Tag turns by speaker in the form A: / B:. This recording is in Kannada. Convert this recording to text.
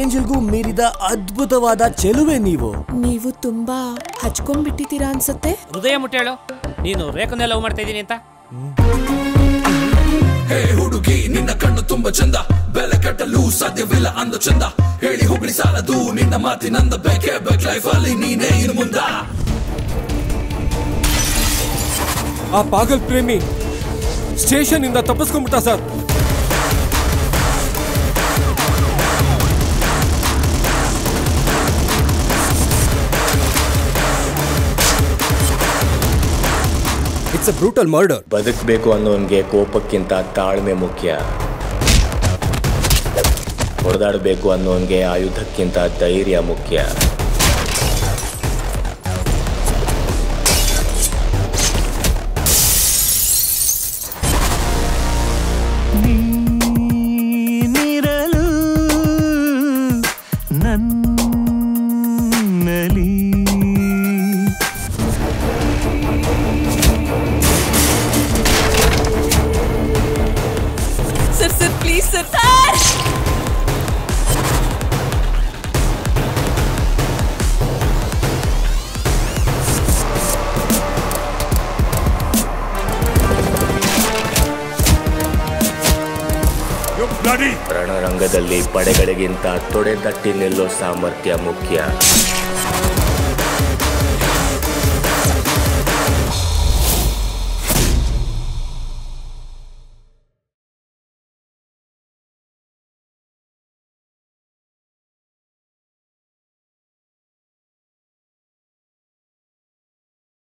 A: ಏಂಜಲ್ಗೂ ಮೀರಿದ ಅದ್ಭುತವಾದ ಚೆಲುವೆ ನೀವು
B: ನೀವು ತುಂಬಾ ಹಚ್ಕೊಂಡ್ಬಿಟ್ಟಿದ್ದೀರಾ ಅನ್ಸತ್ತೆ
C: ಹೃದಯ ಮುಟ್ಟೇಳು ನೀನು ರೇಖನ್ನೇ ಲವ್ ಮಾಡ್ತಾ ಇದೀನಿ ಅಂತ
D: ಹೇ ಹುಡುಗಿ ನಿನ್ನ ಕಣ್ಣು ತುಂಬಾ ಚಂದ ಬೆಲೆ ಕಟ್ಟಲು ಸಾಧ್ಯವಿಲ್ಲ ಅಂದ ಚಂದ ಹೇಳಿ ಹೋಗ್ಲಿ ಸಾಲದು ನಿನ್ನ ಮಾತಿನಂದ ಬೇಕೇ ಬೇಕ್ ಲೈಫ್ ಅಲ್ಲಿ ನೀನೇ ಇನ್ನು ಮುಂದ
E: ಆ ಪಾಗಲ್ ಪ್ರೇಮಿ ಸ್ಟೇಷನ್ ಇಂದ ತಪ್ಪಿಸ್ಕೊಂಡ್ಬಿಟ್ಟ sir it's a brutal murder
F: ಬದುಕಬೇಕು ಅನ್ನೋನ್ಗೆ ಕೋಪಕ್ಕಿಂತ ತಾಳ್ಮೆ ಮುಖ್ಯ ಹೊಡೆದಾಡಬೇಕು ಅನ್ನೋನ್ಗೆ ಆಯುಧಕ್ಕಿಂತ ಧೈರ್ಯ ಮುಖ್ಯ
G: ನೀನಿರಲು ನನ್ನಲಿ
B: sir sir please sir sir
F: ರಣರಂಗದಲ್ಲಿ ಪಡೆಗಳಿಗಿಂತ ತೊಡೆದಟ್ಟಿ ನಿಲ್ಲೋ ಸಾಮರ್ಥ್ಯ ಮುಖ್ಯ